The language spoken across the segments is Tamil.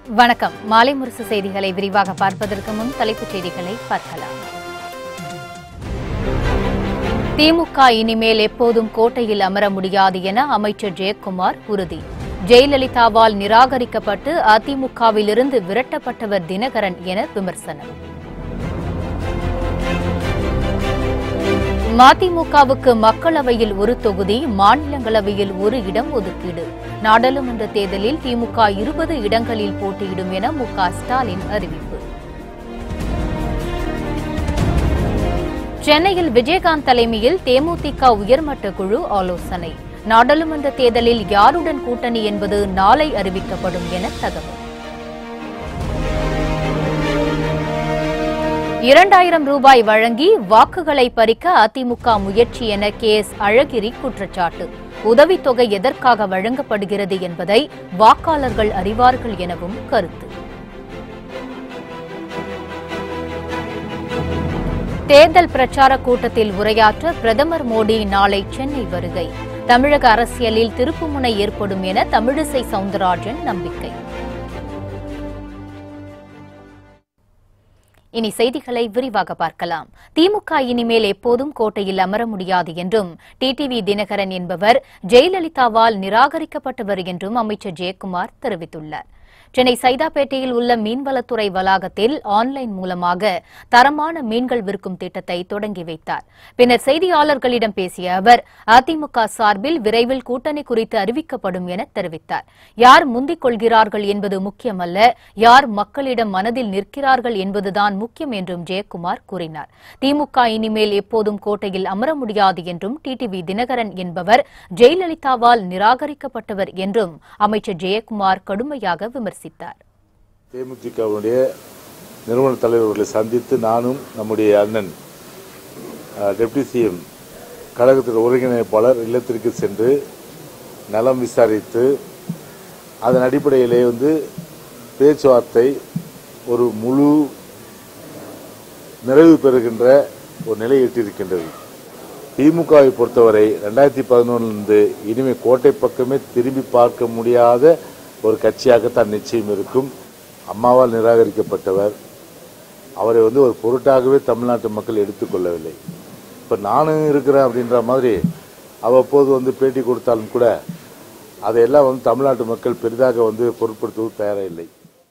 வணக்கம் மாலை முரசு செய்திகளை விரிவாக பார்ப்பதற்கு முன் தலைப்புச் செய்திகளை பார்க்கலாம் திமுக இனிமேல் எப்போதும் கோட்டையில் அமர முடியாது என அமைச்சர் ஜெயக்குமார் உறுதி ஜெயலலிதாவால் நிராகரிக்கப்பட்டு அதிமுகவிலிருந்து விரட்டப்பட்டவர் தினகரன் என விமர்சனம் மதிமுகவுக்கு மக்களவையில் ஒரு தொகுதி மாநிலங்களவையில் ஒரு இடம் ஒதுக்கீடு நாடாளுமன்ற தேர்தலில் திமுக இருபது இடங்களில் போட்டியிடும் என மு க ஸ்டாலின் அறிவிப்பு சென்னையில் விஜயகாந்த் தலைமையில் தேமுதிக உயர்மட்ட குழு ஆலோசனை நாடாளுமன்ற தேர்தலில் யாருடன் கூட்டணி என்பது நாளை அறிவிக்கப்படும் என தகவல் இரண்டாயிரம் ரூபாய் வழங்கி வாக்குகளை பறிக்க அதிமுக முயற்சி என கே எஸ் அழகிரி குற்றச்சாட்டு உதவித்தொகை எதற்காக வழங்கப்படுகிறது என்பதை வாக்காளர்கள் அறிவார்கள் எனவும் கருத்து தேர்தல் பிரச்சார கூட்டத்தில் உரையாற்ற பிரதமர் மோடி நாளை சென்னை வருகை தமிழக அரசியலில் திருப்புமுனை ஏற்படும் என தமிழிசை சவுந்தரராஜன் நம்பிக்கை இனி செய்திகளை விரிவாக பார்க்கலாம் திமுக இனிமேல் எப்போதும் கோட்டையில் அமர முடியாது என்றும் டிடிவி தினகரன் என்பவர் ஜெயலலிதாவால் நிராகரிக்கப்பட்டவர் என்றும் அமைச்சர் ஜெயக்குமார் தெரிவித்துள்ளார் சென்னை சைதாப்பேட்டையில் உள்ள மீன்வளத்துறை வளாகத்தில் ஆன்லைன் மூலமாக தரமான மீன்கள் விற்கும் திட்டத்தை தொடங்கி வைத்தார் பின்னர் செய்தியாளர்களிடம் பேசிய அவர் அதிமுக சார்பில் விரைவில் கூட்டணி குறித்து அறிவிக்கப்படும் என தெரிவித்தார் யார் முந்திக் கொள்கிறார்கள் என்பது முக்கியமல்ல யார் மக்களிடம் மனதில் நிற்கிறார்கள் என்பதுதான் முக்கியம் என்றும் ஜெயக்குமார் கூறினார் திமுக இனிமேல் எப்போதும் கோட்டையில் அமர முடியாது என்றும் டிடிவி தினகரன் என்பவர் ஜெயலலிதாவால் நிராகரிக்கப்பட்டவர் என்றும் அமைச்சர் ஜெயக்குமார் கடுமையாக விமர்சித்தார் தேமுதிகவுடைய நிறுவன தலைவர்களை சந்தித்து நானும் நம்முடைய அண்ணன் அஹ், டெப்டி சிஎம் கழகத்தின் ஒருங்கிணைப்பாளர் இல்லத்திற்கு சென்று நலம் விசாரித்து அதன் அடிப்படையிலே வந்து பேச்சுவார்த்தை ஒரு முழு நிறைவு பெறுகின்ற ஒரு நிலை எட்டியிருக்கின்றது திமுகவை பொறுத்தவரை ரெண்டாயிரத்தி பதினொன்றிலிருந்து இனிமே கோட்டை பக்கமே திரும்பி பார்க்க முடியாத ஒரு கட்சியாகத்தான் நிச்சயம் இருக்கும் அம்மாவால் நிராகரிக்கப்பட்டவர் அவரை வந்து ஒரு பொருட்டாகவே தமிழ்நாட்டு மக்கள் எடுத்துக்கொள்ளவில்லை இப்போ நானும் இருக்கிறேன் அப்படின்ற மாதிரி அவ்வப்போது வந்து பேட்டி கொடுத்தாலும் கூட அதையெல்லாம் வந்து தமிழ்நாட்டு மக்கள் பெரிதாக வந்து பொருட்படுத்தவும் தயாராக இல்லை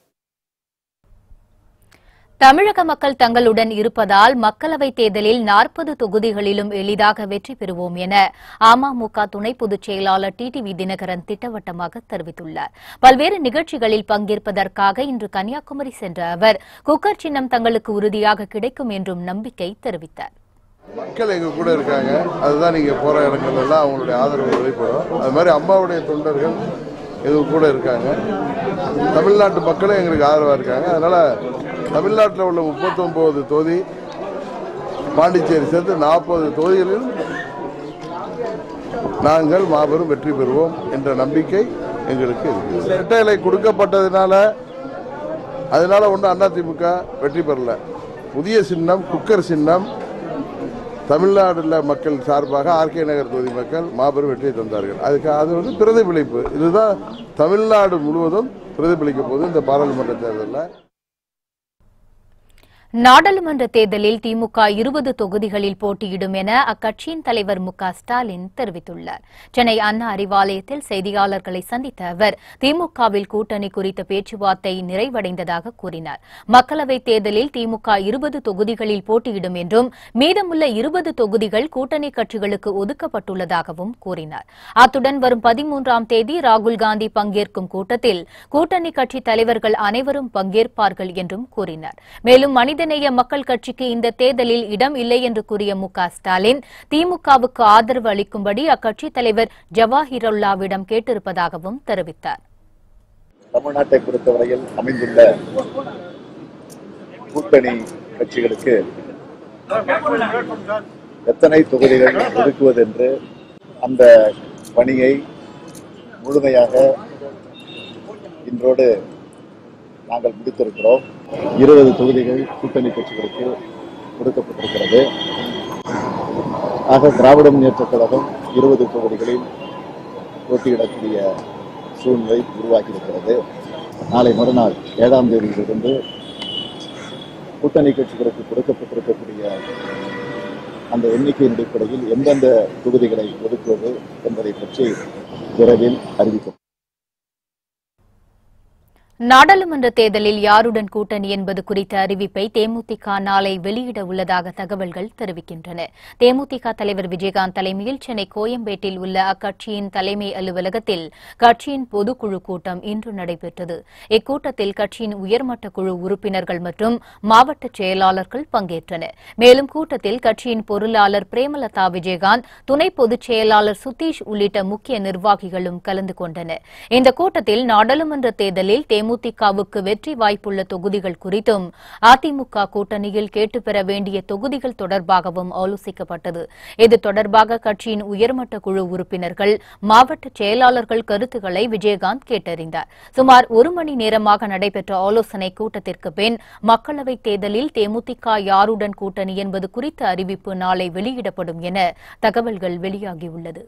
தமிழக மக்கள் தங்களுடன் இருப்பதால் மக்களவைத் தேர்தலில் நாற்பது தொகுதிகளிலும் எளிதாக வெற்றி பெறுவோம் என அமமுக துணை பொதுச் செயலாளர் டிடிவி தினகரன் திட்டவட்டமாக தெரிவித்துள்ளார் பல்வேறு நிகழ்ச்சிகளில் பங்கேற்பதற்காக இன்று கன்னியாகுமரி சென்ற அவர் குக்கர் சின்னம் தங்களுக்கு உறுதியாக கிடைக்கும் என்றும் நம்பிக்கை தெரிவித்தார் மக்கள் எங்க கூட இருக்காங்க அதுதான் நீங்க போற இடங்கள் எல்லாம் அவங்களுடைய ஆதரவு வெளிப்படும் அது மாதிரி அம்மாவுடைய தொண்டர்கள் எங்க கூட இருக்காங்க தமிழ்நாட்டு மக்களும் எங்களுக்கு ஆதரவா இருக்காங்க அதனால தமிழ்நாட்டில் உள்ள 39 தொகுதி பாண்டிச்சேரி சேர்த்து நாற்பது தொகுதிகளில் நாங்கள் மாபெரும் வெற்றி பெறுவோம் என்ற நம்பிக்கை எங்களுக்கு இருக்கு இரட்டைலை கொடுக்கப்பட்டதுனால அதனால ஒன்றும் அதிமுக வெற்றி பெறல புதிய சின்னம் குக்கர் சின்னம் தமிழ்நாடுல மக்கள் சார்பாக ஆர்கே நகர் தொகுதி மக்கள் மாபெரும் வெற்றியை தந்தார்கள் அதுக்கு அது வந்து பிரதிபலிப்பு இதுதான் தமிழ்நாடு முழுவதும் பிரதிபலிக்க போகுது இந்த பாராளுமன்ற தேர்தலில் நாடாளுமன்ற தேர்தலில் திமுக இருபது தொகுதிகளில் போட்டியிடும் என அக்கட்சியின் தலைவர் மு க ஸ்டாலின் தெரிவித்துள்ளார் சென்னை அண்ணா அறிவாலயத்தில் செய்தியாளர்களை சந்தித்த அவர் திமுகவில் கூட்டணி குறித்த பேச்சுவார்த்தை நிறைவடைந்ததாக கூறினார் மக்களவைத் தேர்தலில் திமுக இருபது தொகுதிகளில் போட்டியிடும் என்றும் மீதமுள்ள இருபது தொகுதிகள் கூட்டணி கட்சிகளுக்கு ஒதுக்கப்பட்டுள்ளதாகவும் கூறினார் அத்துடன் வரும் பதிமூன்றாம் தேதி ராகுல் காந்தி பங்கேற்கும் கூட்டத்தில் கூட்டணி கட்சி தலைவர்கள் அனைவரும் பங்கேற்பார்கள் என்றும் கூறினார் மேலும் மனிதநேய மக்கள் கட்சிக்கு இந்த தேர்தலில் இடம் இல்லை என்று கூறிய மு க ஸ்டாலின் திமுகவுக்கு ஆதரவு அளிக்கும்படி அக்கட்சி தலைவர் ஜவாஹிருல்லாவிடம் கேட்டிருப்பதாகவும் தெரிவித்தார் தமிழ்நாட்டை பொறுத்தவரையில் அமைந்துள்ள கூட்டணி கட்சிகளுக்கு எத்தனை தொகுதிகள் ஒதுக்குவது என்று அந்த பணியை முழுமையாக இன்றோடு நாங்கள் முடித்திருக்கிறோம் இருபது தொகுதிகள் கூட்டணி கட்சிகளுக்கு கொடுக்கப்பட்டிருக்கிறது ஆக திராவிட முன்னேற்றக் கழகம் இருபது தொகுதிகளில் போட்டியிடக்கூடிய சூழ்நிலை உருவாகி இருக்கிறது நாளை மறுநாள் ஏழாம் தேதியிலிருந்து கூட்டணி கட்சிகளுக்கு கொடுக்கப்பட்டிருக்கக்கூடிய அந்த எண்ணிக்கையின் அடிப்படையில் எந்தெந்த தொகுதிகளை ஒதுக்குவது என்பதை பற்றி விரைவில் அறிவிக்கப்படும் நாடாளுமன்ற தேர்தலில் யாருடன் கூட்டணி என்பது குறித்த அறிவிப்பை தேமுதிக நாளை வெளியிட உள்ளதாக தகவல்கள் தெரிவிக்கின்றன தேமுதிக தலைவர் விஜயகாந்த் தலைமையில் சென்னை கோயம்பேட்டில் உள்ள அக்கட்சியின் தலைமை அலுவலகத்தில் கட்சியின் பொதுக்குழு கூட்டம் இன்று நடைபெற்றது இக்கூட்டத்தில் கட்சியின் உயர்மட்ட குழு உறுப்பினர்கள் மற்றும் மாவட்ட செயலாளர்கள் பங்கேற்றனர் மேலும் கூட்டத்தில் கட்சியின் பொருளாளர் பிரேமலதா விஜயகாந்த் துணை பொதுச் செயலாளர் சுதீஷ் உள்ளிட்ட முக்கிய நிர்வாகிகளும் கலந்து கொண்டனர் இந்த கூட்டத்தில் நாடாளுமன்ற தேர்தலில் தேமுதிகவுக்கு வெற்றி வாய்ப்புள்ள தொகுதிகள் குறித்தும் அதிமுக கூட்டணியில் கேட்டுப் பெற வேண்டிய தொகுதிகள் தொடர்பாகவும் ஆலோசிக்கப்பட்டது இது தொடர்பாக கட்சியின் உயர்மட்ட குழு உறுப்பினர்கள் மாவட்ட செயலாளர்கள் கருத்துக்களை விஜயகாந்த் கேட்டறிந்தார் சுமார் ஒரு மணி நேரமாக நடைபெற்ற ஆலோசனை கூட்டத்திற்கு பின் மக்களவைத் தேர்தலில் தேமுதிக யாருடன் கூட்டணி என்பது குறித்த அறிவிப்பு நாளை வெளியிடப்படும் என தகவல்கள் வெளியாகியுள்ளது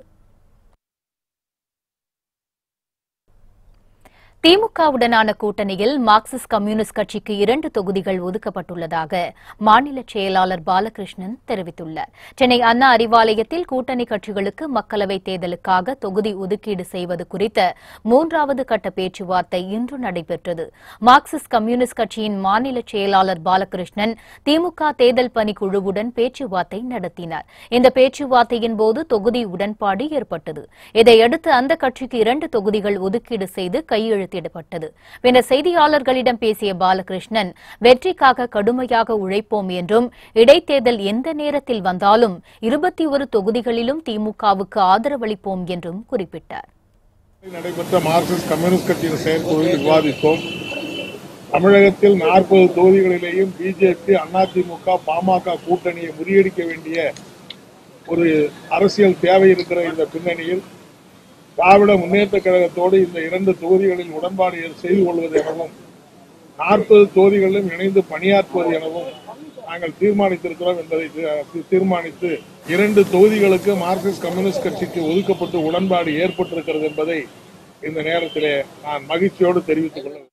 திமுகவுடனான கூட்டணியில் மார்க்சிஸ்ட் கம்யூனிஸ்ட் கட்சிக்கு இரண்டு தொகுதிகள் ஒதுக்கப்பட்டுள்ளதாக மாநில செயலாளர் பாலகிருஷ்ணன் தெரிவித்துள்ளார் சென்னை அண்ணா அறிவாலயத்தில் கூட்டணி கட்சிகளுக்கு மக்களவைத் தேர்தலுக்காக தொகுதி ஒதுக்கீடு செய்வது குறித்த மூன்றாவது கட்ட பேச்சுவார்த்தை இன்று நடைபெற்றது மார்க்சிஸ்ட் கம்யூனிஸ்ட் கட்சியின் மாநில செயலாளர் பாலகிருஷ்ணன் திமுக தேர்தல் பணிக்குழுவுடன் பேச்சுவார்த்தை நடத்தினார் இந்த பேச்சுவார்த்தையின் போது தொகுதி உடன்பாடு ஏற்பட்டது இதையடுத்து அந்த கட்சிக்கு இரண்டு தொகுதிகள் ஒதுக்கீடு செய்து கையெழுத்திடப்பட்டது பின்னர் செய்தியாளர்களிடம் பேசிய பாலகிருஷ்ணன் வெற்றிக்காக கடுமையாக உழைப்போம் என்றும் இடைத்தேர்தல் எந்த நேரத்தில் வந்தாலும் இருபத்தி ஒரு தொகுதிகளிலும் திமுகவுக்கு ஆதரவளிப்போம் என்றும் குறிப்பிட்டார் நடைபெற்ற மார்க்சிஸ்ட் கம்யூனிஸ்ட் கட்சியின் செயற்குழுவில் விவாதித்தோம் தமிழகத்தில் நாற்பது தொகுதிகளிலேயும் பிஜேபி அதிமுக பாமக கூட்டணியை முறியடிக்க வேண்டிய ஒரு அரசியல் தேவை இருக்கிற இந்த பின்னணியில் திராவிட முன்னேற்ற கழகத்தோடு இந்த இரண்டு தொகுதிகளில் உடன்பாடு செய்து கொள்வது எனவும் நாற்பது தொகுதிகளிலும் இணைந்து பணியாற்றுவது எனவும் நாங்கள் தீர்மானித்திருக்கிறோம் என்பதை தீ- தீர்மானித்து இரண்டு தொகுதிகளுக்கு மார்க்சிஸ்ட் கம்யூனிஸ்ட் கட்சிக்கு ஒதுக்கப்பட்டு உடன்பாடு ஏற்பட்டிருக்கிறது என்பதை இந்த நேரத்திலே நான் மகிழ்ச்சியோடு தெரிவித்துக் கொள்ள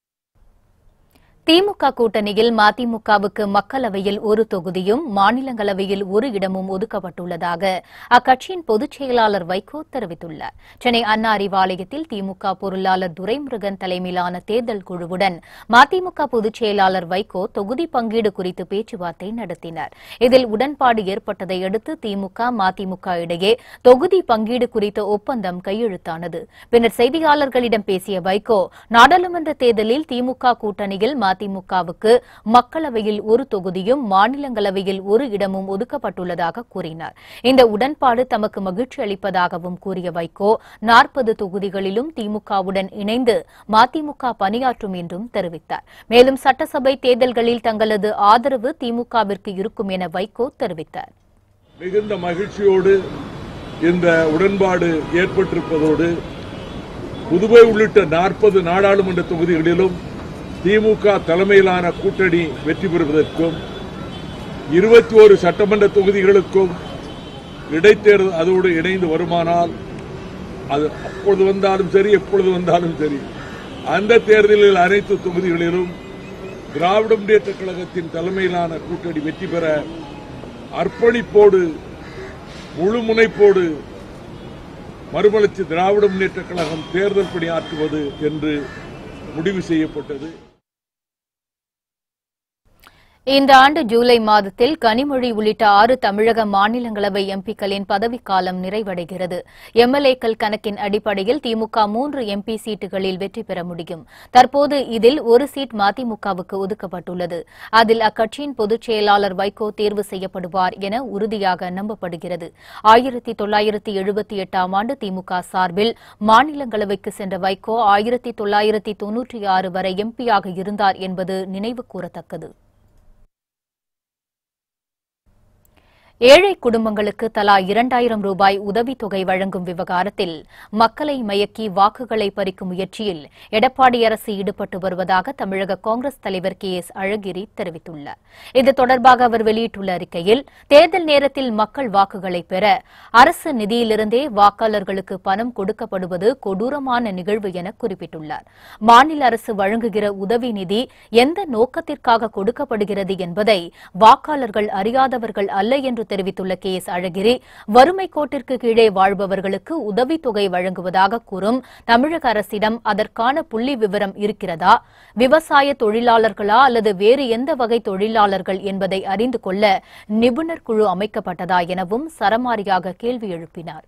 திமுக கூட்டணியில் மதிமுகவுக்கு மக்களவையில் ஒரு தொகுதியும் மாநிலங்களவையில் ஒரு இடமும் ஒதுக்கப்பட்டுள்ளதாக அக்கட்சியின் பொதுச் செயலாளர் வைகோ தெரிவித்துள்ளார் சென்னை அண்ணா அறிவாலயத்தில் திமுக பொருளாளர் துரைமுருகன் தலைமையிலான தேர்தல் குழுவுடன் மதிமுக பொதுச் செயலாளர் வைகோ தொகுதி பங்கீடு குறித்து பேச்சுவார்த்தை நடத்தினார் இதில் உடன்பாடு ஏற்பட்டதை அடுத்து திமுக மதிமுக இடையே தொகுதி பங்கீடு குறித்த ஒப்பந்தம் கையெழுத்தானது பின்னர் செய்தியாளர்களிடம் பேசிய வைகோ நாடாளுமன்ற தேர்தலில் திமுக கூட்டணியில் மதிமுகவுக்கு மக்களவையில் ஒரு தொகுதியும் மாநிலங்களவையில் ஒரு இடமும் ஒதுக்கப்பட்டுள்ளதாக கூறினார் இந்த உடன்பாடு தமக்கு மகிழ்ச்சி அளிப்பதாகவும் கூறிய வைகோ நாற்பது தொகுதிகளிலும் திமுகவுடன் இணைந்து மதிமுக பணியாற்றும் என்றும் தெரிவித்தார் மேலும் சட்டசபை தேர்தல்களில் தங்களது ஆதரவு திமுகவிற்கு இருக்கும் என வைகோ தெரிவித்தார் மிகுந்த மகிழ்ச்சியோடு இந்த உடன்பாடு ஏற்பட்டிருப்பதோடு புதுவை உள்ளிட்ட நாற்பது நாடாளுமன்ற தொகுதிகளிலும் திமுக தலைமையிலான கூட்டணி வெற்றி பெறுவதற்கும் இருபத்தி ஒரு சட்டமன்ற தொகுதிகளுக்கும் இடைத்தேர்தல் அதோடு இணைந்து வருமானால் அது அப்பொழுது வந்தாலும் சரி எப்பொழுது வந்தாலும் சரி அந்த தேர்தலில் அனைத்து தொகுதிகளிலும் திராவிட முன்னேற்ற கழகத்தின் தலைமையிலான கூட்டணி வெற்றி பெற அர்ப்பணிப்போடு முழு முனைப்போடு மறுமலர்ச்சி திராவிட முன்னேற்ற கழகம் தேர்தல் பணியாற்றுவது என்று முடிவு செய்யப்பட்டது இந்த ஆண்டு ஜூலை மாதத்தில் கனிமொழி உள்ளிட்ட ஆறு தமிழக மாநிலங்களவை எம்பிக்களின் பதவிக்காலம் நிறைவடைகிறது எம்எல்ஏக்கள் கணக்கின் அடிப்படையில் திமுக மூன்று எம்பி சீட்டுகளில் வெற்றி பெற முடியும் தற்போது இதில் ஒரு சீட் மதிமுகவுக்கு ஒதுக்கப்பட்டுள்ளது அதில் அக்கட்சியின் பொதுச் செயலாளர் வைகோ தேர்வு செய்யப்படுவார் என உறுதியாக நம்பப்படுகிறது ஆயிரத்தி தொள்ளாயிரத்தி எழுபத்தி எட்டாம் ஆண்டு திமுக சார்பில் மாநிலங்களவைக்கு சென்ற வைகோ ஆயிரத்தி தொள்ளாயிரத்தி தொன்னூற்றி ஆறு வரை எம்பியாக இருந்தார் என்பது நினைவு கூறத்தக்கது ஏழை குடும்பங்களுக்கு தலா இரண்டாயிரம் ரூபாய் உதவித்தொகை வழங்கும் விவகாரத்தில் மக்களை மயக்கி வாக்குகளை பறிக்கும் முயற்சியில் எடப்பாடி அரசு ஈடுபட்டு வருவதாக தமிழக காங்கிரஸ் தலைவர் கே எஸ் அழகிரி தெரிவித்துள்ளார் இது தொடர்பாக அவர் வெளியிட்டுள்ள அறிக்கையில் தேர்தல் நேரத்தில் மக்கள் வாக்குகளை பெற அரசு நிதியிலிருந்தே வாக்காளர்களுக்கு பணம் கொடுக்கப்படுவது கொடூரமான நிகழ்வு என குறிப்பிட்டுள்ளார் மாநில அரசு வழங்குகிற உதவி நிதி எந்த நோக்கத்திற்காக கொடுக்கப்படுகிறது என்பதை வாக்காளர்கள் அறியாதவர்கள் அல்ல என்று தெரிவித்துள்ள கே எஸ் அழகிரி வறுமை கோட்டிற்கு கீழே வாழ்பவர்களுக்கு உதவித்தொகை வழங்குவதாக கூறும் தமிழக அரசிடம் அதற்கான புள்ளி விவரம் இருக்கிறதா விவசாய தொழிலாளர்களா அல்லது வேறு எந்த வகை தொழிலாளர்கள் என்பதை அறிந்து கொள்ள நிபுணர் குழு அமைக்கப்பட்டதா எனவும் சரமாரியாக கேள்வி எழுப்பினார்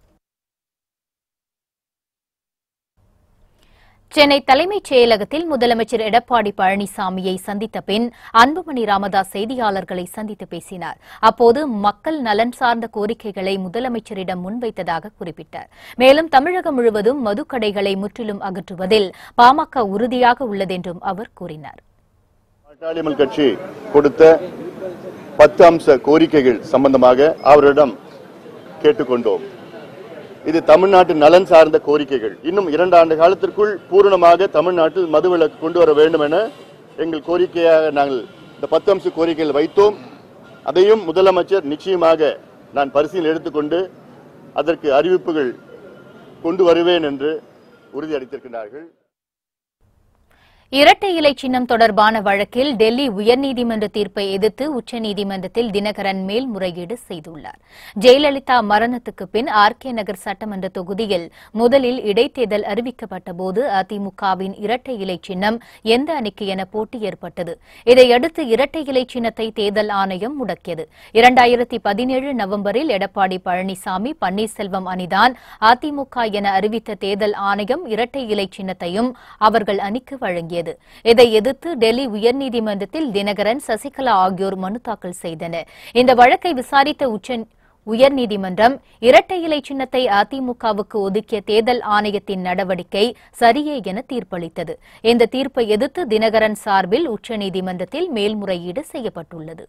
சென்னை தலைமைச் செயலகத்தில் முதலமைச்சர் எடப்பாடி பழனிசாமியை சந்தித்த பின் அன்புமணி ராமதாஸ் செய்தியாளர்களை சந்தித்து பேசினார் அப்போது மக்கள் நலன் சார்ந்த கோரிக்கைகளை முதலமைச்சரிடம் முன்வைத்ததாக குறிப்பிட்டார் மேலும் தமிழகம் முழுவதும் மதுக்கடைகளை முற்றிலும் அகற்றுவதில் பாமக உறுதியாக உள்ளதென்றும் அவர் கூறினார் பாட்டாளிமல் கட்சி கொடுத்த பத்து அம்ச கோரிக்கைகள் சம்பந்தமாக அவரிடம் கேட்டுக்கொண்டோம் இது தமிழ்நாட்டு நலன் சார்ந்த கோரிக்கைகள் இன்னும் இரண்டு ஆண்டு காலத்திற்குள் பூரணமாக தமிழ்நாட்டில் மதுவிலக்கு கொண்டு வர வேண்டும் என எங்கள் கோரிக்கையாக நாங்கள் இந்த பத்து அம்ச கோரிக்கைகள் வைத்தோம் அதையும் முதலமைச்சர் நிச்சயமாக நான் பரிசீலனை எடுத்துக்கொண்டு அதற்கு அறிவிப்புகள் கொண்டு வருவேன் என்று உறுதியளித்திருக்கிறார்கள் இரட்டை இலை சின்னம் தொடர்பான வழக்கில் டெல்லி உயர்நீதிமன்ற தீர்ப்பை எதிர்த்து உச்சநீதிமன்றத்தில் தினகரன் மேல்முறையீடு செய்துள்ளார் ஜெயலலிதா மரணத்துக்கு பின் ஆர் கே நகர் சட்டமன்ற தொகுதியில் முதலில் இடைத்தேர்தல் அறிவிக்கப்பட்ட போது அதிமுகவின் இரட்டை இலை சின்னம் எந்த அணிக்கு என போட்டி ஏற்பட்டது இதையடுத்து இரட்டை இலை சின்னத்தை தேர்தல் ஆணையம் முடக்கியது இரண்டாயிரத்தி பதினேழு நவம்பரில் எடப்பாடி பழனிசாமி பன்னீர்செல்வம் அணிதான் அதிமுக என அறிவித்த தேர்தல் ஆணையம் இரட்டை இலை சின்னத்தையும் அவர்கள் அணிக்கு வழங்கியது இதை எதிர்த்து டெல்லி உயர்நீதிமன்றத்தில் தினகரன் சசிகலா ஆகியோர் மனு தாக்கல் செய்தனர் இந்த வழக்கை விசாரித்த உச்ச உயர்நீதிமன்றம் இரட்டை இலை சின்னத்தை அதிமுகவுக்கு ஒதுக்கிய தேர்தல் ஆணையத்தின் நடவடிக்கை சரியே என தீர்ப்பளித்தது இந்த தீர்ப்பை எதிர்த்து தினகரன் சார்பில் உச்சநீதிமன்றத்தில் மேல்முறையீடு செய்யப்பட்டுள்ளது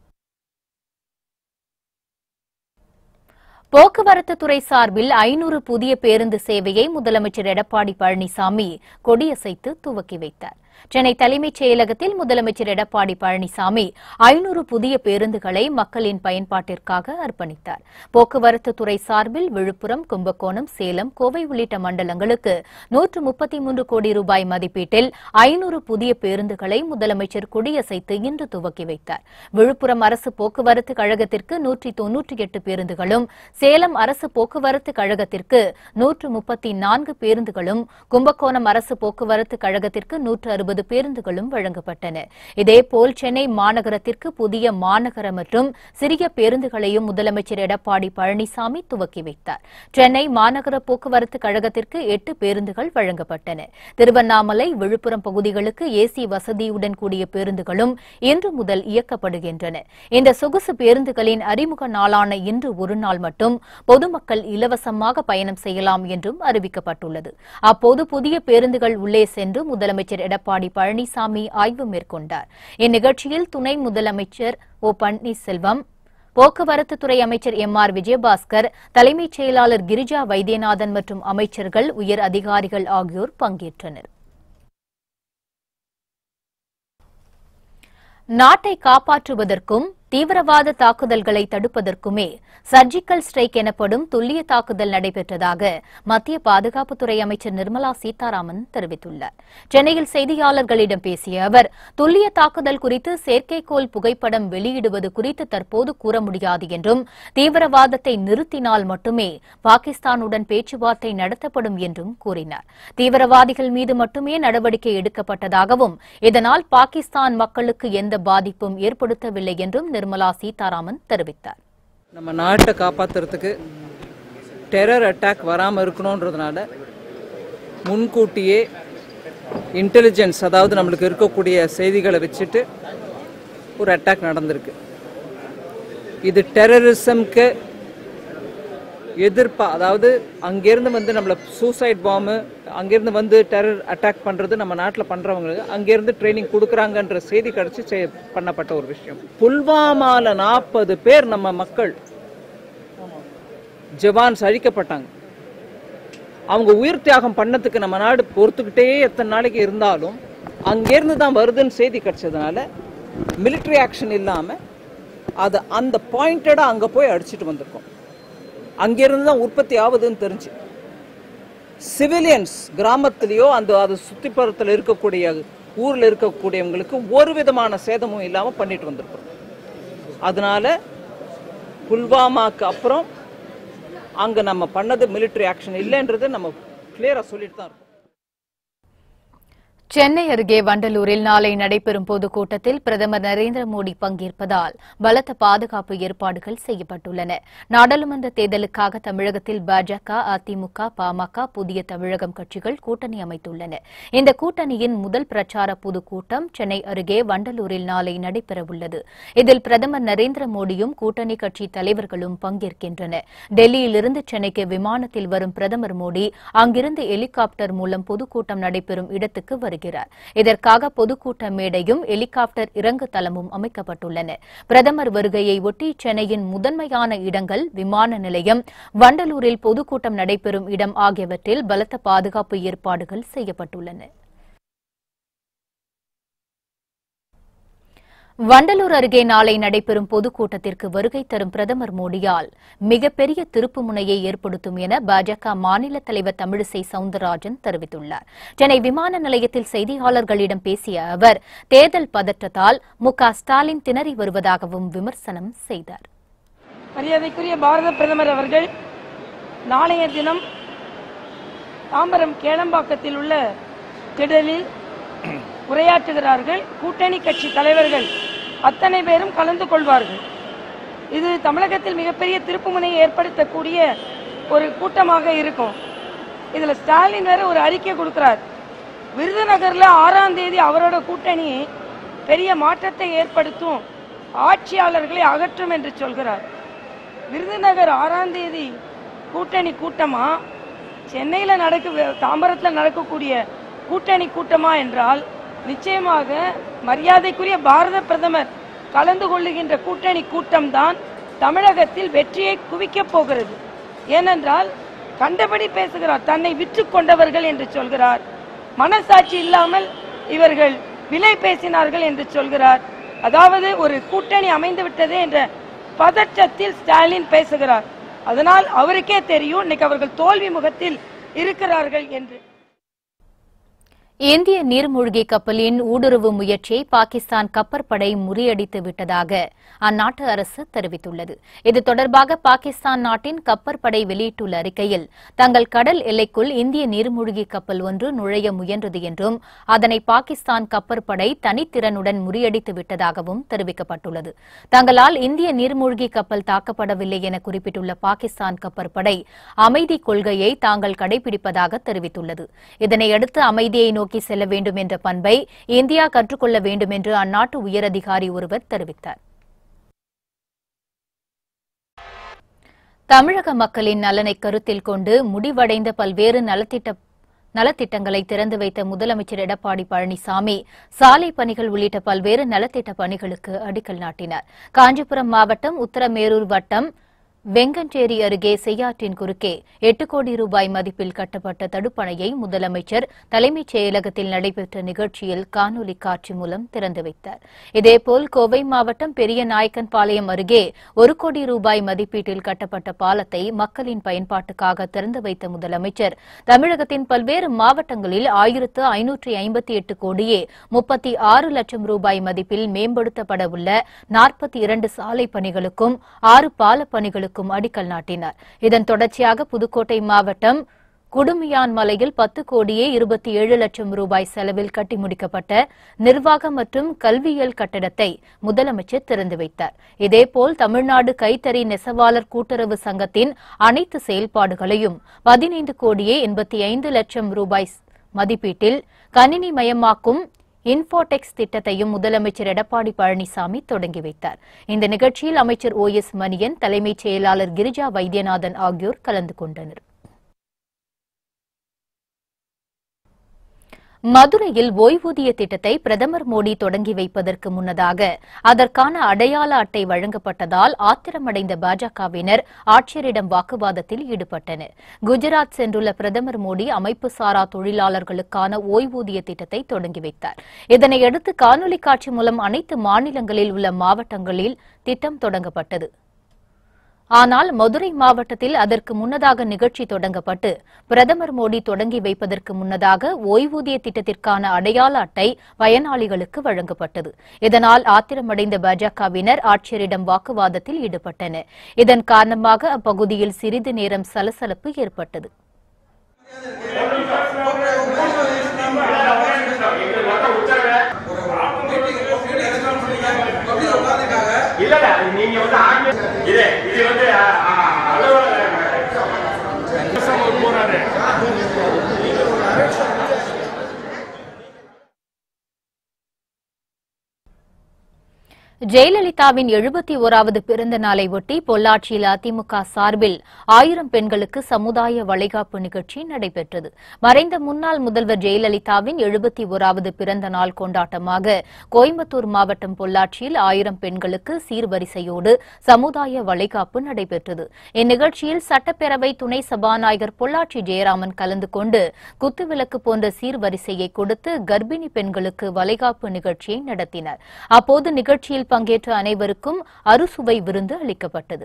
போக்குவரத்து துறை சார்பில் ஐநூறு புதிய பேருந்து சேவையை முதலமைச்சர் எடப்பாடி பழனிசாமி கொடியசைத்து துவக்கி வைத்தார் சென்னை தலைமைச் செயலகத்தில் முதலமைச்சர் எடப்பாடி பழனிசாமி ஐநூறு புதிய பேருந்துகளை மக்களின் பயன்பாட்டிற்காக அர்ப்பணித்தார் போக்குவரத்து துறை சார்பில் விழுப்புரம் கும்பகோணம் சேலம் கோவை உள்ளிட்ட மண்டலங்களுக்கு நூற்று முப்பத்தி மூன்று கோடி ரூபாய் மதிப்பீட்டில் ஐநூறு புதிய பேருந்துகளை முதலமைச்சர் கொடியசைத்து இன்று துவக்கி வைத்தார் விழுப்புரம் அரசு போக்குவரத்து கழகத்திற்கு நூற்றி தொன்னூற்றி எட்டு பேருந்துகளும் சேலம் அரசு போக்குவரத்து கழகத்திற்கு நூற்று முப்பத்தி நான்கு பேருந்துகளும் கும்பகோணம் அரசு போக்குவரத்து கழகத்திற்கு நூற்று அறுபது பேருந்துகளும் வழங்கப்பட்டன இதேபோல் சென்னை மாநகரத்திற்கு புதிய மாநகர மற்றும் சிறிய பேருந்துகளையும் முதலமைச்சர் எடப்பாடி பழனிசாமி துவக்கி வைத்தார் சென்னை மாநகர போக்குவரத்து கழகத்திற்கு எட்டு பேருந்துகள் வழங்கப்பட்டன திருவண்ணாமலை விழுப்புரம் பகுதிகளுக்கு ஏசி வசதியுடன் கூடிய பேருந்துகளும் இன்று முதல் இயக்கப்படுகின்றன இந்த சொகுசு பேருந்துகளின் அறிமுக நாளான இன்று ஒரு நாள் மட்டும் பொதுமக்கள் இலவசமாக பயணம் செய்யலாம் என்றும் அறிவிக்கப்பட்டுள்ளது அப்போது புதிய பேருந்துகள் உள்ளே சென்று முதலமைச்சர் எடப்பாடி பழனிசாமி ஆய்வு மேற்கொண்டார் இந்நிகழ்ச்சியில் துணை முதலமைச்சர் ஓ பன்னீர்செல்வம் போக்குவரத்து துறை அமைச்சர் எம் ஆர் விஜயபாஸ்கர் தலைமைச் செயலாளர் கிரிஜா வைத்தியநாதன் மற்றும் அமைச்சர்கள் உயர் அதிகாரிகள் ஆகியோர் பங்கேற்றனர் நாட்டை காப்பாற்றுவதற்கும் தீவிரவாத தாக்குதல்களை தடுப்பதற்குமே சர்ஜிக்கல் ஸ்ட்ரைக் எனப்படும் துல்லிய தாக்குதல் நடைபெற்றதாக மத்திய பாதுகாப்புத்துறை அமைச்சர் நிர்மலா சீதாராமன் தெரிவித்துள்ளார் சென்னையில் செய்தியாளர்களிடம் பேசிய அவர் துல்லிய தாக்குதல் குறித்து செயற்கைக்கோள் புகைப்படம் வெளியிடுவது குறித்து தற்போது கூற முடியாது என்றும் தீவிரவாதத்தை நிறுத்தினால் மட்டுமே பாகிஸ்தானுடன் பேச்சுவார்த்தை நடத்தப்படும் என்றும் கூறினார் தீவிரவாதிகள் மீது மட்டுமே நடவடிக்கை எடுக்கப்பட்டதாகவும் இதனால் பாகிஸ்தான் மக்களுக்கு எந்த பாதிப்பும் ஏற்படுத்தவில்லை என்றும் நிர்மலா சீதாராமன் தெரிவித்தார் நம்ம நாட்டை காப்பாற்றுறதுக்கு டெரர் அட்டாக் வராமல் இருக்கணுன்றதுனால முன்கூட்டியே இன்டெலிஜென்ஸ் அதாவது நம்மளுக்கு இருக்கக்கூடிய செய்திகளை வச்சுட்டு ஒரு அட்டாக் நடந்திருக்கு இது டெரரிசம்க்கு எதிர்ப்பா அதாவது அங்கேருந்து வந்து நம்மள சூசைட் பாம்பு அங்கேருந்து வந்து டெரர் அட்டாக் பண்ணுறது நம்ம நாட்டில் பண்ணுறவங்களுக்கு அங்கேருந்து ட்ரைனிங் கொடுக்குறாங்கன்ற செய்தி கிடச்சி செய் பண்ணப்பட்ட ஒரு விஷயம் புல்வாமால நாற்பது பேர் நம்ம மக்கள் ஜவான்ஸ் அழிக்கப்பட்டாங்க அவங்க உயிர் தியாகம் பண்ணதுக்கு நம்ம நாடு பொறுத்துக்கிட்டே எத்தனை நாளைக்கு இருந்தாலும் அங்கேருந்து தான் வருதுன்னு செய்தி கிடைச்சதுனால military ஆக்ஷன் இல்லாமல் அது அந்த பாயிண்டடாக அங்கே போய் அடிச்சிட்டு வந்திருக்கோம் அங்கேருந்து தான் உற்பத்தி ஆகுதுன்னு தெரிஞ்சு சிவிலியன்ஸ் கிராமத்திலேயோ அந்த அது சுத்திப்புறத்தில் இருக்கக்கூடிய ஊரில் இருக்கக்கூடியவங்களுக்கு ஒரு விதமான சேதமும் இல்லாமல் பண்ணிட்டு வந்திருக்கிறோம் அதனால புல்வாமாக்கு அப்புறம் அங்கே நம்ம பண்ணது military ஆக்ஷன் இல்லைன்றதை நம்ம கிளியராக சொல்லிட்டு தான் இருக்கோம் சென்னை அருகே வண்டலூரில் நாளை நடைபெறும் பொதுக்கூட்டத்தில் பிரதமர் நரேந்திர மோடி பங்கேற்பதால் பலத்த பாதுகாப்பு ஏற்பாடுகள் செய்யப்பட்டுள்ளன நாடாளுமன்ற தேர்தலுக்காக தமிழகத்தில் பாஜக அதிமுக பாமக புதிய தமிழகம் கட்சிகள் கூட்டணி அமைத்துள்ளன இந்த கூட்டணியின் முதல் பிரச்சார பொதுக்கூட்டம் சென்னை அருகே வண்டலூரில் நாளை நடைபெறவுள்ளது இதில் பிரதமர் நரேந்திர மோடியும் கூட்டணி கட்சி தலைவர்களும் பங்கேற்கின்றனர் டெல்லியிலிருந்து சென்னைக்கு விமானத்தில் வரும் பிரதமர் மோடி அங்கிருந்து ஹெலிகாப்டர் மூலம் பொதுக்கூட்டம் நடைபெறும் இடத்துக்கு வருகிறார் இதற்காக பொதுக்கூட்ட மேடையும் ஹெலிகாப்டர் இறங்கு தளமும் அமைக்கப்பட்டுள்ளன பிரதமர் வருகையை ஒட்டி சென்னையின் முதன்மையான இடங்கள் விமான நிலையம் வண்டலூரில் பொதுக்கூட்டம் நடைபெறும் இடம் ஆகியவற்றில் பலத்த பாதுகாப்பு ஏற்பாடுகள் செய்யப்பட்டுள்ளன வண்டலூர் அருகே நாளை நடைபெறும் பொதுக்கூட்டத்திற்கு வருகை தரும் பிரதமர் மோடியால் மிகப்பெரிய திருப்புமுனையை ஏற்படுத்தும் என பாஜக மாநில தலைவர் தமிழிசை சவுந்தரராஜன் தெரிவித்துள்ளார் சென்னை விமான நிலையத்தில் செய்தியாளர்களிடம் பேசிய அவர் தேர்தல் பதற்றத்தால் மு க ஸ்டாலின் திணறி வருவதாகவும் விமர்சனம் செய்தார் மரியாதைக்குரிய பாரத பிரதமர் அவர்கள் நாளைய தினம் தாம்பரம் கேளம்பாக்கத்தில் உள்ள திடலில் உரையாற்றுகிறார்கள் கூட்டணி கட்சி தலைவர்கள் அத்தனை பேரும் கலந்து கொள்வார்கள் இது தமிழகத்தில் மிகப்பெரிய திருப்புமுனையை ஏற்படுத்தக்கூடிய ஒரு கூட்டமாக இருக்கும் இதுல ஸ்டாலின் வேற ஒரு அறிக்கை கொடுக்கிறார் விருதுநகர்ல ஆறாம் தேதி அவரோட கூட்டணி பெரிய மாற்றத்தை ஏற்படுத்தும் ஆட்சியாளர்களை அகற்றும் என்று சொல்கிறார் விருதுநகர் ஆறாம் தேதி கூட்டணி கூட்டமா சென்னையில் நடக்க தாம்பரத்தில் நடக்கக்கூடிய கூட்டணி கூட்டமா என்றால் நிச்சயமாக மரியாதைக்குரிய பாரத பிரதமர் கலந்து கொள்ளுகின்ற கூட்டணி கூட்டம்தான் தமிழகத்தில் வெற்றியை குவிக்கப் போகிறது ஏனென்றால் கண்டபடி பேசுகிறார் தன்னை விற்று கொண்டவர்கள் என்று சொல்கிறார் மனசாட்சி இல்லாமல் இவர்கள் விலை பேசினார்கள் என்று சொல்கிறார் அதாவது ஒரு கூட்டணி அமைந்து விட்டதே என்ற பதற்றத்தில் ஸ்டாலின் பேசுகிறார் அதனால் அவருக்கே தெரியும் இன்னைக்கு அவர்கள் தோல்வி முகத்தில் இருக்கிறார்கள் என்று இந்திய நீர்மூழ்கி கப்பலின் ஊடுருவு முயற்சியை பாகிஸ்தான் கப்பற்படை முறியடித்து விட்டதாக அந்நாட்டு அரசு தெரிவித்துள்ளது இது தொடர்பாக பாகிஸ்தான் நாட்டின் கப்பற்படை வெளியிட்டுள்ள அறிக்கையில் தங்கள் கடல் எல்லைக்குள் இந்திய நீர்மூழ்கி கப்பல் ஒன்று நுழைய முயன்றது என்றும் அதனை பாகிஸ்தான் கப்பற்படை தனித்திறனுடன் முறியடித்து விட்டதாகவும் தெரிவிக்கப்பட்டுள்ளது தங்களால் இந்திய நீர்மூழ்கி கப்பல் தாக்கப்படவில்லை என குறிப்பிட்டுள்ள பாகிஸ்தான் கப்பற்படை அமைதி கொள்கையை தாங்கள் கடைபிடிப்பதாக தெரிவித்துள்ளது இதனையடுத்து அமைதியை நோக்கி செல்ல வேண்டும் என்ற பண்பை இந்தியா கற்றுக்கொள்ள வேண்டும் என்று அந்நாட்டு உயரதிகாரி ஒருவர் தெரிவித்தார் தமிழக மக்களின் நலனை கருத்தில் கொண்டு முடிவடைந்த பல்வேறு நலத்திட்ட நலத்திட்டங்களை திறந்து வைத்த முதலமைச்சர் எடப்பாடி பழனிசாமி சாலை பணிகள் உள்ளிட்ட பல்வேறு நலத்திட்ட பணிகளுக்கு அடிக்கல் நாட்டினார் காஞ்சிபுரம் மாவட்டம் உத்தரமேரூர் வட்டம் வெங்கஞ்சேரி அருகே செய்யாற்றின் குறுக்கே எட்டு கோடி ரூபாய் மதிப்பில் கட்டப்பட்ட தடுப்பணையை முதலமைச்சர் தலைமைச் செயலகத்தில் நடைபெற்ற நிகழ்ச்சியில் காணொலி காட்சி மூலம் திறந்து வைத்தார் இதேபோல் கோவை மாவட்டம் பெரிய நாயக்கன்பாளையம் அருகே ஒரு கோடி ரூபாய் மதிப்பீட்டில் கட்டப்பட்ட பாலத்தை மக்களின் பயன்பாட்டுக்காக திறந்து வைத்த முதலமைச்சர் தமிழகத்தின் பல்வேறு மாவட்டங்களில் ஆயிரத்து ஐநூற்றி ஐம்பத்தி எட்டு கோடியே முப்பத்தி ஆறு லட்சம் ரூபாய் மதிப்பில் மேம்படுத்தப்பட உள்ள நாற்பத்தி இரண்டு சாலை பணிகளுக்கும் ஆறு பால பணிகளுக்கும் அடிக்கல் நாட்டினார் இதன் தொடர்ச்சியாக புதுக்கோட்டை மாவட்டம் குடுமியான் மலையில் பத்து கோடியே இருபத்தி ஏழு லட்சம் ரூபாய் செலவில் கட்டி முடிக்கப்பட்ட நிர்வாக மற்றும் கல்வியியல் கட்டடத்தை முதலமைச்சர் திறந்து வைத்தார் இதேபோல் தமிழ்நாடு கைத்தறி நெசவாளர் கூட்டுறவு சங்கத்தின் அனைத்து செயல்பாடுகளையும் பதினைந்து கோடியே எண்பத்தி ஐந்து லட்சம் ரூபாய் மதிப்பீட்டில் கணினி மயமாக்கும் இன்ஃபோடெக்ஸ் திட்டத்தையும் முதலமைச்சர் எடப்பாடி பழனிசாமி தொடங்கி வைத்தார் இந்த நிகழ்ச்சியில் அமைச்சர் ஓ எஸ் மணியன் தலைமைச் செயலாளர் கிரிஜா வைத்தியநாதன் ஆகியோர் கலந்து கொண்டனர் மதுரையில் ஓய்வூதிய திட்டத்தை பிரதமர் மோடி தொடங்கி வைப்பதற்கு முன்னதாக அதற்கான அடையாள அட்டை வழங்கப்பட்டதால் ஆத்திரமடைந்த பாஜகவினர் ஆட்சியரிடம் வாக்குவாதத்தில் ஈடுபட்டனர் குஜராத் சென்றுள்ள பிரதமர் மோடி அமைப்பு சாரா தொழிலாளர்களுக்கான ஓய்வூதிய திட்டத்தை தொடங்கி வைத்தார் இதனையடுத்து காணொலி காட்சி மூலம் அனைத்து மாநிலங்களில் உள்ள மாவட்டங்களில் திட்டம் தொடங்கப்பட்டது ஆனால் மதுரை மாவட்டத்தில் அதற்கு முன்னதாக நிகழ்ச்சி தொடங்கப்பட்டு பிரதமர் மோடி தொடங்கி வைப்பதற்கு முன்னதாக ஓய்வூதிய திட்டத்திற்கான அடையாள அட்டை பயனாளிகளுக்கு வழங்கப்பட்டது இதனால் ஆத்திரமடைந்த பாஜகவினர் ஆட்சியரிடம் வாக்குவாதத்தில் ஈடுபட்டனர் இதன் காரணமாக அப்பகுதியில் சிறிது நேரம் சலசலப்பு ஏற்பட்டது இல்ல இல்ல நீங்க வந்து ஆங்கில இது இது வந்து போறாரு ஜெயலலிதாவின் எழுபத்தி ஓராவது பிறந்த நாளை ஒட்டி பொள்ளாச்சியில் அதிமுக சார்பில் ஆயிரம் பெண்களுக்கு சமுதாய வளைகாப்பு நிகழ்ச்சி நடைபெற்றது மறைந்த முன்னாள் முதல்வர் ஜெயலலிதாவின் எழுபத்தி ஓராவது பிறந்த நாள் கொண்டாட்டமாக கோயம்புத்தூர் மாவட்டம் பொள்ளாச்சியில் ஆயிரம் பெண்களுக்கு சீர்வரிசையோடு சமுதாய வளைகாப்பு நடைபெற்றது இந்நிகழ்ச்சியில் சட்டப்பேரவை துணை சபாநாயகர் பொள்ளாச்சி ஜெயராமன் கலந்து கொண்டு குத்துவிளக்கு போன்ற சீர்வரிசையை கொடுத்து கர்ப்பிணி பெண்களுக்கு வளைகாப்பு நிகழ்ச்சியை நடத்தினர் அப்போது நிகழ்ச்சியில் பங்கேற்ற அனைவருக்கும் அறுசுவை விருந்து அளிக்கப்பட்டது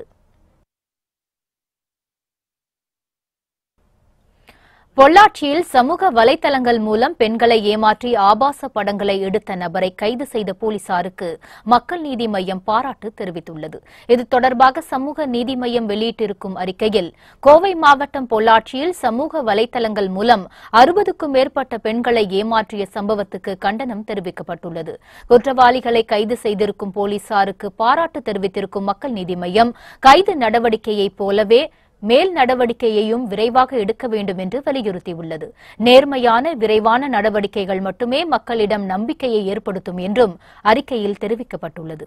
பொள்ளாச்சியில் சமூக வலைதளங்கள் மூலம் பெண்களை ஏமாற்றி ஆபாச படங்களை எடுத்த நபரை கைது செய்த போலீசாருக்கு மக்கள் நீதி மய்யம் பாராட்டு தெரிவித்துள்ளது இது தொடர்பாக சமூக நீதி மய்யம் வெளியிட்டிருக்கும் அறிக்கையில் கோவை மாவட்டம் பொள்ளாச்சியில் சமூக வலைதளங்கள் மூலம் அறுபதுக்கும் மேற்பட்ட பெண்களை ஏமாற்றிய சம்பவத்துக்கு கண்டனம் தெரிவிக்கப்பட்டுள்ளது குற்றவாளிகளை கைது செய்திருக்கும் போலீசாருக்கு பாராட்டு தெரிவித்திருக்கும் மக்கள் நீதி மய்யம் கைது நடவடிக்கையைப் போலவே மேல் நடவடிக்கையையும் விரைவாக எடுக்க வேண்டும் என்று வலியுறுத்தியுள்ளது நேர்மையான விரைவான நடவடிக்கைகள் மட்டுமே மக்களிடம் நம்பிக்கையை ஏற்படுத்தும் என்றும் அறிக்கையில் தெரிவிக்கப்பட்டுள்ளது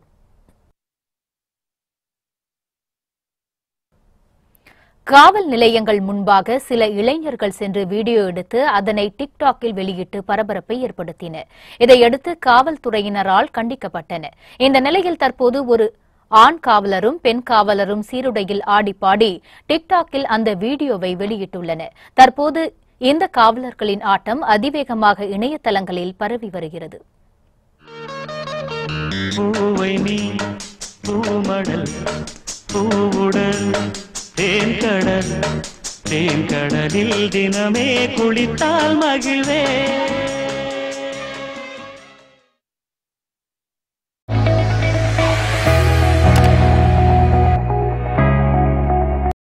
காவல் நிலையங்கள் முன்பாக சில இளைஞர்கள் சென்று வீடியோ எடுத்து அதனை டிக்டாக்கில் வெளியிட்டு பரபரப்பை ஏற்படுத்தினர் இதையடுத்து காவல்துறையினரால் கண்டிக்கப்பட்டனர் இந்த நிலையில் தற்போது ஒரு ஆண் காவலரும் பெண் காவலரும் சீருடையில் ஆடி பாடி டிக்டாக்கில் அந்த வீடியோவை வெளியிட்டுள்ளனர் தற்போது இந்த காவலர்களின் ஆட்டம் அதிவேகமாக இணையதளங்களில் பரவி வருகிறது பூவை நீ பூமடல் பூவுடல் தேன்கடல் தேன்கடலில் தினமே குளித்தால் மகிழ்வே